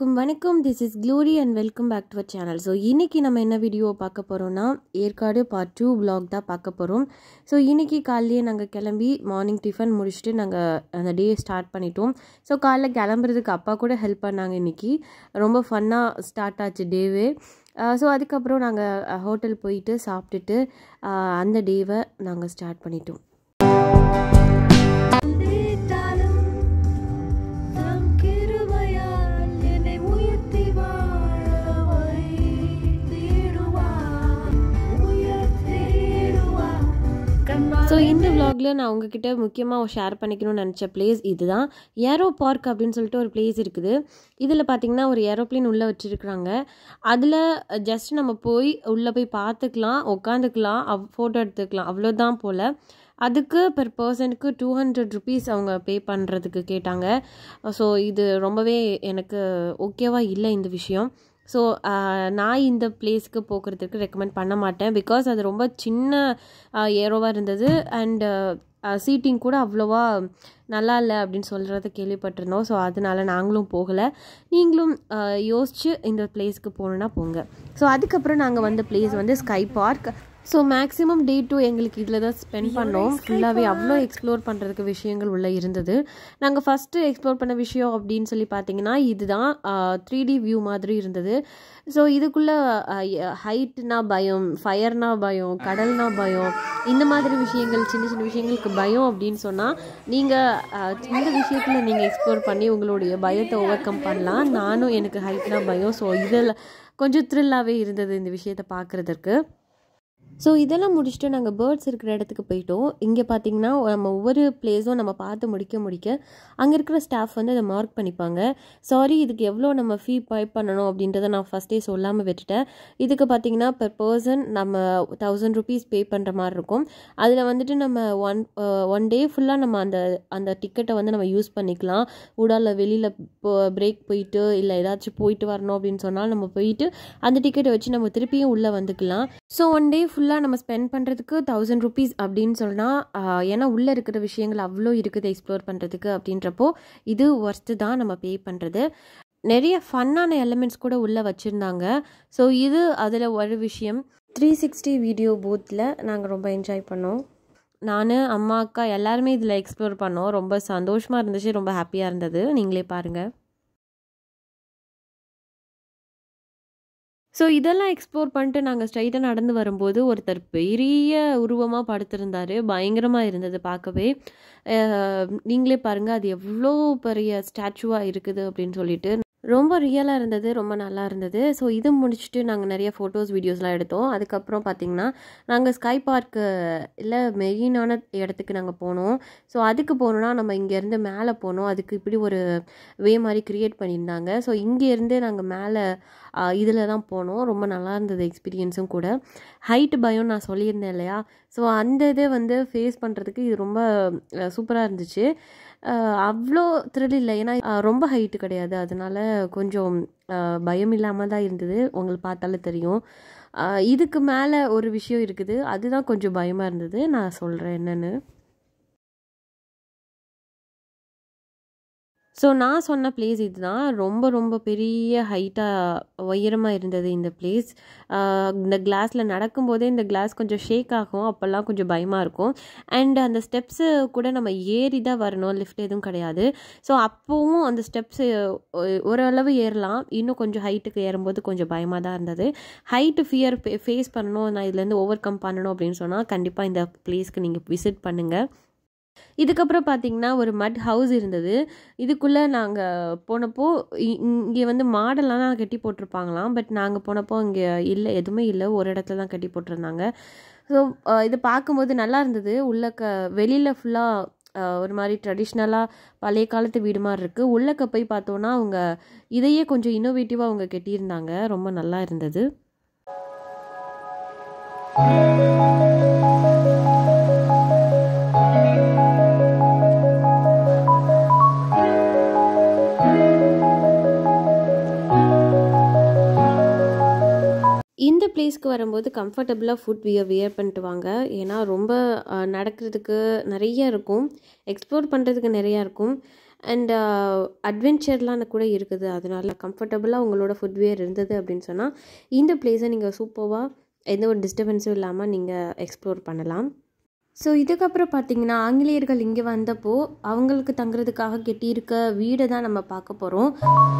எல்லாருக்கும் வணக்கம் this is Glory and welcome back to our channel so இன்றைக்கி நம்ம என்ன வீடியோ பார்க்க போகிறோம்னா ஏற்காடு பார்ட் டூ vlog தான் பார்க்க போகிறோம் ஸோ இன்றைக்கி காலையிலேயே நாங்கள் கிளம்பி மார்னிங் டிஃபன் முடிச்சுட்டு நாங்கள் அந்த டே ஸ்டார்ட் பண்ணிட்டோம் ஸோ காலைல கிளம்புறதுக்கு அப்பா கூட ஹெல்ப் பண்ணாங்க இன்றைக்கி ரொம்ப ஃபன்னாக ஸ்டார்ட் ஆச்சு டேவே ஸோ அதுக்கப்புறம் நாங்கள் ஹோட்டல் போயிட்டு சாப்பிட்டுட்டு அஹ், அந்த டேவை நாங்கள் ஸ்டார்ட் பண்ணிட்டோம் வந்திட்டாலும் தம் கிருபையால் என்னை உயர்த்தி வாழ வைத்திடுவார், உயர்த்திடுவார். கண்மலை ஸோ இந்த vlogல நான் உங்ககிட்ட முக்கியமாக ஷேர் பண்ணிக்கணும்னு நினச்ச பிளேஸ் இதுதான் ஏரோ பார்க் அப்படின்னு சொல்லிட்டு ஒரு பிளேஸ் இருக்குது இதில் பார்த்தீங்கன்னா ஒரு ஏரோப்ளேன் உள்ளே வச்சுருக்குறாங்க அதில் ஜஸ்ட் நம்ம போய் உள்ளே போய் பார்த்துக்கலாம் உட்காந்துக்கலாம் அவ் ஃபோட்டோ எடுத்துக்கலாம் அவ்வளோதான் போல் அதுக்கு பெர் பர்சனுக்கு டூ ஹண்ட்ரட் ருபீஸ் அவங்க பே பண்ணுறதுக்கு கேட்டாங்க ஸோ இது ரொம்பவே எனக்கு ஓகேவா இல்லை இந்த விஷயம் ஸோ நான் இந்த பிளேஸ்க்கு போக்குறதுக்கு ரெக்கமெண்ட் பண்ண மாட்டேன் பிகாஸ் அது ரொம்ப சின்ன ஏரோவாக இருந்தது அண்ட் சீட்டிங் கூட அவ்வளோவா நல்லா இல்லை அப்படின்னு சொல்கிறத கேள்விப்பட்டிருந்தோம் ஸோ அதனால நாங்களும் போகலை நீங்களும் ஆஹ், யோசிச்சு இந்த பிளேஸ்க்கு போகணுன்னா போங்க ஸோ அதுக்கப்புறம் நாங்கள் வந்த பிளேஸ் வந்து sky park so maximum day two எங்களுக்கு இதில் தான் ஸ்பெண்ட் பண்ணோம் ஃபுல்லாகவே அவ்வளோ எக்ஸ்ப்ளோர் பண்ணுறதுக்கு விஷயங்கள் உள்ளே இருந்தது நாங்கள் ஃபஸ்ட்டு எக்ஸ்ப்ளோர் பண்ண விஷயம் அப்படின்னு சொல்லி பார்த்தீங்கன்னா இதுதான் த்ரீ டி வியூ மாதிரி இருந்தது ஸோ இதுக்குள்ளே ஹைட்னா பயம் ஃபயர்னா பயம் கடல்னா பயம் இந்த மாதிரி விஷயங்கள் சின்ன சின்ன விஷயங்களுக்கு பயம் அப்படின்னு சொன்னால் நீங்கள் இந்த விஷயத்தில் நீங்கள் எக்ஸ்ப்ளோர் பண்ணி உங்களுடைய பயத்தை ஓவர் கம் பண்ணலாம் நானும் எனக்கு ஹைட்னா பயம் ஸோ இதில் கொஞ்சம் த்ரில்லாகவே இருந்தது இந்த விஷயத்தை பார்க்குறதுக்கு ஸோ இதெல்லாம் முடிச்சுட்டு நாங்கள் பேர்ட்ஸ் இருக்கிற இடத்துக்கு போயிட்டோம் இங்கே பார்த்தீங்கன்னா நம்ம ஒவ்வொரு பிளேஸும் நம்ம பார்த்து முடிக்க முடிக்க அங்கே இருக்கிற ஸ்டாஃப் வந்து அதை மார்க் பண்ணிப்பாங்க சாரி இதுக்கு எவ்வளோ நம்ம ஃபீ பே பண்ணணும் அப்படின்றத நான் ஃபஸ்ட்டே சொல்லாமல் விட்டுட்டேன் இதுக்கு பார்த்தீங்கன்னா பெர் பர்சன் நம்ம தௌசண்ட் ருபீஸ் பே பண்ணுற மாதிரி இருக்கும் அதில் வந்துட்டு நம்ம ஒன் ஒன் டே ஃபுல்லாக நம்ம அந்த அந்த டிக்கெட்டை வந்து நம்ம யூஸ் பண்ணிக்கலாம் ஊடால வெளியில் பிரேக் போயிட்டு இல்லை ஏதாச்சும் போயிட்டு வரணும் அப்படின்னு சொன்னால் நம்ம போயிட்டு அந்த டிக்கெட்டை வச்சு நம்ம திருப்பியும் உள்ளே வந்துக்கலாம் ஸோ ஒன் டே ஃபுல்லாக நம்ம ஸ்பெண்ட் பண்ணுறதுக்கு தௌசண்ட் ருபீஸ் அப்படின்னு சொன்னால் ஏன்னா உள்ளே இருக்கிற விஷயங்கள் அவ்வளோ இருக்குது எக்ஸ்ப்ளோர் பண்ணுறதுக்கு அப்படின்றப்போ இது ஒர்த்து தான் நம்ம பே பண்ணுறது நிறைய ஃபன்னான எலிமெண்ட்ஸ் கூட உள்ளே வச்சுருந்தாங்க ஸோ இது அதில் ஒரு விஷயம் த்ரீ சிக்ஸ்டி வீடியோ பூத்தில் நாங்கள் ரொம்ப என்ஜாய் பண்ணோம் நான் அம்மா அக்கா எல்லாருமே இதில் எக்ஸ்ப்ளோர் பண்ணோம் ரொம்ப சந்தோஷமாக இருந்துச்சு ரொம்ப ஹாப்பியாக இருந்தது நீங்களே பாருங்கள் ஸோ இதெல்லாம் எக்ஸ்ப்ளோர் பண்ணிட்டு நாங்கள் ஸ்ட்ரைட்டாக நடந்து வரும்போது ஒருத்தர் பெரிய உருவமாக படுத்திருந்தாரு பயங்கரமாக இருந்தது பார்க்கவே அஹ், நீங்களே பாருங்கள் அது எவ்வளோ பெரிய ஸ்டாச்சுவாக இருக்குது அப்படின்னு சொல்லிட்டு ரொம்ப ரியலாக இருந்தது ரொம்ப நல்லா இருந்தது ஸோ இது முடிச்சுட்டு நாங்கள் நிறைய ஃபோட்டோஸ் வீடியோஸ்லாம் எடுத்தோம் அதுக்கப்புறம் பார்த்திங்கன்னா நாங்கள் ஸ்கை பார்க்கு இல்லை மெயினான இடத்துக்கு நாங்கள் போனோம் ஸோ அதுக்கு போகணுன்னா நம்ம இங்கேருந்து மேலே போனோம் அதுக்கு இப்படி ஒரு வே மாதிரி க்ரியேட் பண்ணியிருந்தாங்க ஸோ இங்கேருந்து நாங்கள் மேலே இதில் தான் போனோம் ரொம்ப நல்லா இருந்தது எக்ஸ்பீரியன்ஸும் கூட ஹைட் பயம் நான் சொல்லியிருந்தேன் இல்லையா ஸோ அந்த இதை வந்து ஃபேஸ் பண்ணுறதுக்கு இது ரொம்ப சூப்பராக இருந்துச்சு அஹ் அவ்வளோ த்ரில் இல்லை ஏன்னா அஹ் ரொம்ப ஹைட்டு கிடையாது அதனால கொஞ்சம் அஹ் பயம் இல்லாமல் தான் இருந்தது உங்களுக்கு பார்த்தாலே தெரியும் அஹ் இதுக்கு மேலே ஒரு விஷயம் இருக்குது அதுதான் கொஞ்சம் பயமாக இருந்தது நான் சொல்கிறேன் என்னென்னு ஸோ நான் சொன்ன பிளேஸ் இதுதான் ரொம்ப ரொம்ப பெரிய ஹைட்டாக உயரமாக இருந்தது இந்த பிளேஸ் இந்த கிளாஸில் நடக்கும்போதே இந்த கிளாஸ் கொஞ்சம் ஷேக் ஆகும் அப்போல்லாம் கொஞ்சம் பயமாக இருக்கும் அண்ட் அந்த ஸ்டெப்ஸு கூட நம்ம ஏறி தான் வரணும் லிஃப்ட் எதுவும் கிடையாது ஸோ அப்போவும் அந்த ஸ்டெப்ஸு ஓரளவு ஏறலாம் இன்னும் கொஞ்சம் ஹைட்டுக்கு ஏறும்போது கொஞ்சம் பயமாக தான் இருந்தது ஹைட்டு ஃபியர் ஃபேஸ் பண்ணணும் நான் இதுலேருந்து ஓவர் கம் பண்ணணும் அப்படின்னு சொன்னால் கண்டிப்பாக இந்த பிளேஸ்க்கு நீங்கள் விசிட் பண்ணுங்கள் இதுக்கப்புறம் பார்த்தீங்கன்னா ஒரு மட் ஹவுஸ் இருந்தது இதுக்குள்ளே நாங்கள் போனப்போ இங்கே வந்து மாடெல்லாம் தான் கட்டி போட்டிருப்பாங்களாம் பட் நாங்கள் போனப்போ இங்கே இல்லை எதுவுமே இல்லை ஒரு இடத்துல தான் கட்டி போட்டிருந்தாங்க ஸோ இது பார்க்கும்போது நல்லா இருந்தது உள்ளக்க வெளியில் ஃபுல்லாக ஒரு மாதிரி ட்ரெடிஷ்னலாக பழைய காலத்து வீடு மாதிரி இருக்குது உள்ளக்க போய் பார்த்தோன்னா அவங்க இதையே கொஞ்சம் இன்னோவேட்டிவாக அவங்க கட்டியிருந்தாங்க ரொம்ப நல்லா இருந்தது இந்த பிளேஸ்க்கு வரும்போது கம்ஃபர்டபுளாக ஃபுட் வியர் வியர் பண்ணிட்டு வாங்க ஏன்னா ரொம்ப அஹ், நடக்கிறதுக்கு நிறைய இருக்கும் எக்ஸ்ப்ளோர் பண்ணுறதுக்கு நிறையா இருக்கும் அண்ட் அட்வென்ச்சர்லாம் கூட இருக்குது அதனால கம்ஃபர்டபுளாக உங்களோட ஃபுட்வேர் இருந்தது அப்படின்னு சொன்னால் இந்த பிளேஸை நீங்கள் சூப்பராக எந்த ஒரு டிஸ்டர்பன்ஸும் இல்லாமல் நீங்கள் எக்ஸ்ப்ளோர் பண்ணலாம் ஸோ இதுக்கப்புறம் பார்த்தீங்கன்னா ஆங்கிலேயர்கள் இங்கே வந்தப்போ அவங்களுக்கு தங்குறதுக்காக கெட்டியிருக்க வீடை தான் நம்ம பார்க்க போகிறோம்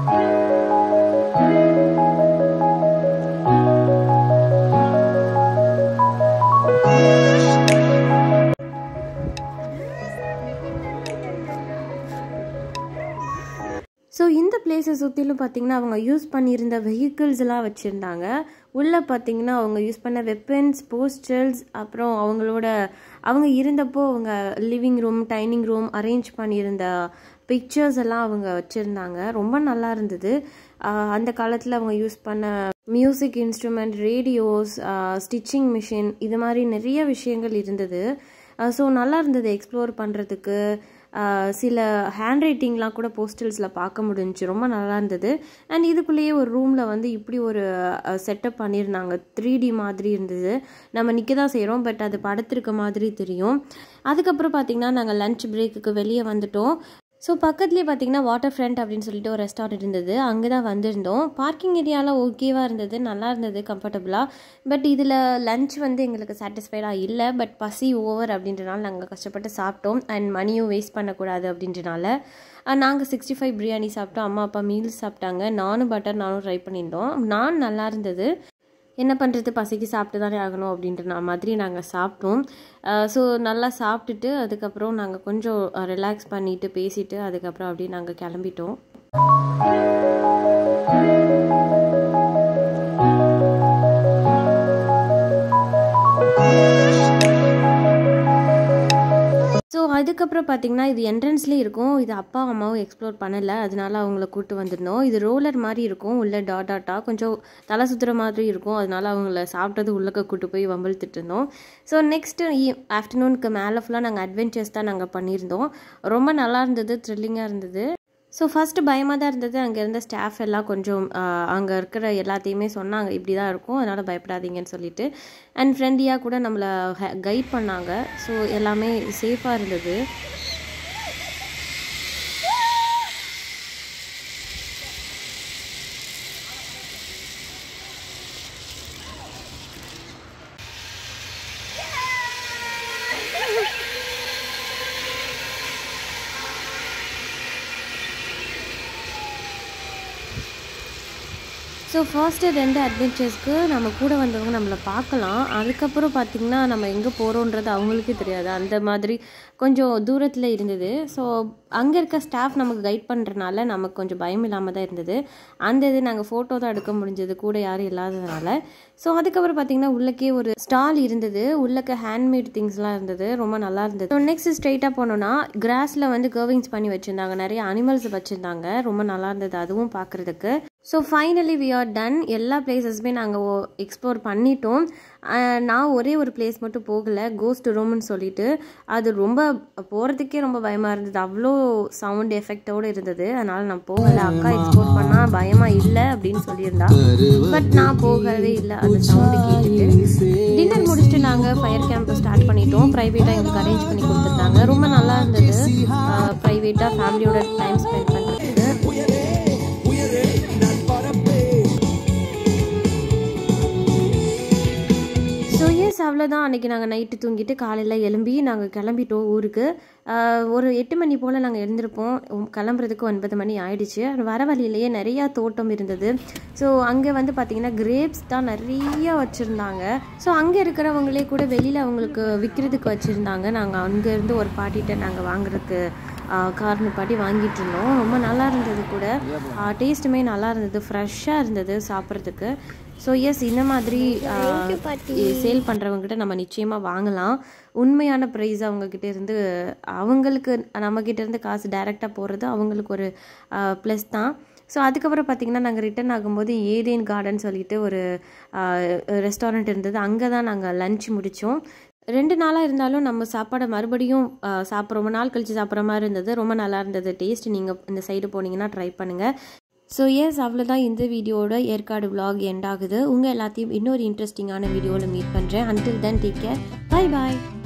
ஸோ இந்த பிளேஸை சுற்றிலும் பார்த்தீங்கன்னா அவங்க யூஸ் பண்ணியிருந்த வெஹிக்கிள்ஸ் எல்லாம் வச்சுருந்தாங்க உள்ளே பார்த்தீங்கன்னா அவங்க யூஸ் பண்ண வெப்பன்ஸ் போஸ்டல்ஸ் அப்புறம் அவங்களோட அவங்க இருந்தப்போ அவங்க living room dining room arrange பண்ணியிருந்த பிக்சர்ஸ் எல்லாம் அவங்க வச்சுருந்தாங்க ரொம்ப நல்லா இருந்தது ஆஹ் அந்த காலத்தில் அவங்க யூஸ் பண்ண music instrument radios stitching machine இது மாதிரி நிறைய விஷயங்கள் இருந்தது ஸோ நல்லா இருந்தது எக்ஸ்ப்ளோர் பண்ணுறதுக்கு சில ஹேண்ட் ரைட்டிங்லாம் கூட போஸ்டல்ஸில் பார்க்க முடிஞ்சுச்சு ரொம்ப நல்லா இருந்தது அண்ட் இதுக்குள்ளேயே ஒரு ரூமில் வந்து இப்படி ஒரு செட்டப் பண்ணியிருந்தாங்க த்ரீ டி மாதிரி இருந்தது நம்ம நிற்க தான் செய்கிறோம் பட் அது படுத்திருக்க மாதிரி தெரியும் அதுக்கப்புறம் பார்த்திங்கன்னா நாங்கள் லஞ்ச் பிரேக்குக்கு வெளியே வந்துட்டோம் ஸோ பக்கத்துலேயே பார்த்தீங்கன்னா வாட்டர் ஃப்ரண்ட் அப்படின்னு சொல்லிட்டு ஒரு ரெஸ்டாரண்ட் இருந்தது அங்கே தான் வந்திருந்தோம் பார்க்கிங் ஏரியாலாம் ஓகேவாக இருந்தது நல்லா இருந்தது கம்ஃபர்டபுளாக பட் இதில் லஞ்ச் வந்து எங்களுக்கு சாட்டிஸ்ஃபைடாக இல்லை பட் பசி ஓவர் அப்படின்றனால நாங்கள் கஷ்டப்பட்டு சாப்பிட்டோம் அண்ட் மணியும் வேஸ்ட் பண்ணக்கூடாது அப்படின்றனால நாங்கள் சிக்ஸ்டி ஃபைவ் பிரியாணி சாப்பிட்டோம் அம்மா அப்பா மீல்ஸ் சாப்பிட்டாங்க நானும் பட்டர் நானும் ட்ரை பண்ணியிருந்தோம் நான் நல்லா இருந்தது என்ன பண்ணுறது பசிக்கு சாப்பிட்டு தானே ஆகணும் அப்படின்ற மாதிரி நாங்கள் சாப்பிட்டோம் ஸோ நல்லா சாப்பிட்டுட்டு அதுக்கப்புறம் நாங்கள் கொஞ்சம் ரிலாக்ஸ் பண்ணிவிட்டு பேசிட்டு அதுக்கப்புறம் அப்படியே நாங்கள் கிளம்பிட்டோம் ஸோ அதுக்கப்புறம் பார்த்தீங்கன்னா இது என்ட்ரன்ஸ்லேயே இருக்கும் இது அப்பா அம்மாவும் எக்ஸ்ப்ளோர் பண்ணலை அதனால அவங்கள கூட்டு வந்திருந்தோம் இது ரோலர் மாதிரி இருக்கும் உள்ள டாட் டாட்டா கொஞ்சம் தலை சுற்றுற மாதிரி இருக்கும் அதனால அவங்கள சாப்பிட்டது உள்ளக்க கூட்டு போய் வம்பிழுத்துட்டு இருந்தோம் ஸோ நெக்ஸ்ட்டு ஆஃப்டர்நூனுக்கு மேலே ஃபுல்லாக நாங்கள் அட்வென்ச்சர்ஸ் தான் நாங்கள் பண்ணியிருந்தோம் ரொம்ப நல்லா இருந்தது த்ரில்லிங்காக இருந்தது ஸோ ஃபஸ்ட்டு பயமாக தான் இருந்தது அங்கே இருந்த ஸ்டாஃப் எல்லாம் கொஞ்சம் அங்கே இருக்கிற எல்லாத்தையுமே சொன்னாங்க இப்படி தான் இருக்கும் அதனால் பயப்படாதீங்கன்னு சொல்லிட்டு அண்ட் ஃப்ரெண்ட்லியாக கூட நம்மளை கைட் பண்ணாங்க ஸோ எல்லாமே சேஃபாக இருந்தது ஸோ ஃபர்ஸ்ட்டு ரெண்டு அட்வென்ச்சர்ஸ்க்கு நம்ம கூட வந்தவங்க நம்மளை பார்க்கலாம் அதுக்கப்புறம் பார்த்திங்கன்னா நம்ம எங்கே போகிறோன்றது அவங்களுக்கே தெரியாது அந்த மாதிரி கொஞ்சம் தூரத்தில் இருந்தது ஸோ அங்கே இருக்க ஸ்டாஃப் நமக்கு கைட் பண்ணுறனால நமக்கு கொஞ்சம் பயம் இல்லாமல் தான் இருந்தது அந்த இது நாங்கள் ஃபோட்டோ தான் எடுக்க முடிஞ்சது கூட யாரும் இல்லாததுனால ஸோ அதுக்கப்புறம் பார்த்திங்கன்னா உள்ளக்கே ஒரு ஸ்டால் இருந்தது உள்ளக்க ஹேண்ட்மேட் திங்ஸ்லாம் இருந்தது ரொம்ப நல்லா இருந்தது ஸோ நெக்ஸ்ட் ஸ்ட்ரைட்டாக போனோன்னா கிராஸில் வந்து கர்விங்ஸ் பண்ணி வச்சுருந்தாங்க நிறைய அனிமல்ஸ் வச்சுருந்தாங்க ரொம்ப நல்லா இருந்தது அதுவும் பார்க்குறதுக்கு so finally we are done எல்லா பிளேசஸுமே நாங்கள் எக்ஸ்ப்ளோர் பண்ணிட்டோம் நான் ஒரே ஒரு பிளேஸ் மட்டும் போகலை கோஸ்ட் ரூம்னு சொல்லிட்டு அது ரொம்ப போகிறதுக்கே ரொம்ப பயமாக இருந்தது அவ்வளோ சவுண்ட் எஃபெக்டோடு இருந்தது அதனால் நான் போகலை அக்கா எக்ஸ்ப்ளோர் பண்ணால் பயமாக இல்லை அப்படின்னு சொல்லியிருந்தா பட் நான் போகவே இல்லை அந்த சவுண்டு கேட்டுட்டு டின்னர் முடிச்சுட்டு நாங்கள் ஃபயர் கேம்ப் ஸ்டார்ட் பண்ணிட்டோம் ப்ரைவேட்டாக எங்களுக்கு அரேஞ்ச் பண்ணி கொடுத்துருந்தாங்க ரொம்ப நல்லா இருந்தது ப்ரைவேட்டாக ஃபேமிலியோட டைம் ஸ்பெண்ட் பண்ணுறதுக்கு ஸோ எஸ் அவ்வளோதான் அன்றைக்கி நாங்கள் நைட்டு தூங்கிட்டு காலையில் எழும்பி நாங்கள் கிளம்பிட்டோம் ஊருக்கு ஒரு எட்டு மணி போல் நாங்கள் எழுந்திருப்போம் கிளம்புறதுக்கு ஒன்பது மணி ஆயிடுச்சு வர வழியிலேயே நிறையா தோட்டம் இருந்தது ஸோ அங்கே வந்து பார்த்திங்கன்னா கிரேப்ஸ் தான் நிறைய வச்சுருந்தாங்க ஸோ அங்கே இருக்கிறவங்களே கூட வெளியில் அவங்களுக்கு விற்கிறதுக்கு வச்சுருந்தாங்க நாங்கள் அங்கேருந்து ஒரு பாட்டிகிட்ட நாங்கள் வாங்குறதுக்கு கார் பாட்டி வாங்கிட்டு இருந்தோம் ரொம்ப நல்லா இருந்தது கூட டேஸ்ட்டுமே நல்லா இருந்தது ஃப்ரெஷ்ஷாக இருந்தது சாப்பிட்றதுக்கு ஸோ எஸ் இந்த மாதிரி சேல் பண்ணுறவங்ககிட்ட நம்ம நிச்சயமாக வாங்கலாம் உண்மையான ப்ரைஸ் அவங்கக்கிட்ட இருந்து அவங்களுக்கு நம்மக்கிட்ட இருந்து காசு டைரெக்டாக போகிறது அவங்களுக்கு ஒரு ப்ளஸ் தான் ஸோ அதுக்கப்புறம் பார்த்திங்கன்னா நாங்கள் ரிட்டர்ன் ஆகும்போது ஏதேன் கார்டன் சொல்லிட்டு ஒரு ரெஸ்டாரண்ட் இருந்தது அங்கே தான் நாங்கள் லன்ச் முடித்தோம் ரெண்டு நாளாக இருந்தாலும் நம்ம சாப்பாடை மறுபடியும் சாப்பிட்ற ரொம்ப நாள் கழித்து சாப்பிட்ற மாதிரி இருந்தது ரொம்ப நல்லா இருந்தது டேஸ்ட் நீங்கள் இந்த சைடு போனீங்கன்னா ட்ரை பண்ணுங்கள் ஸோ எஸ் அவ்வளோதான் இந்த வீடியோட ஏற்காடு விலாக் எண்ட் ஆகுது உங்கள் எல்லாத்தையும் இன்னொரு இன்ட்ரெஸ்டிங்கான வீடியோவில் மீட் பண்ணுறேன் until then take care bye பாய்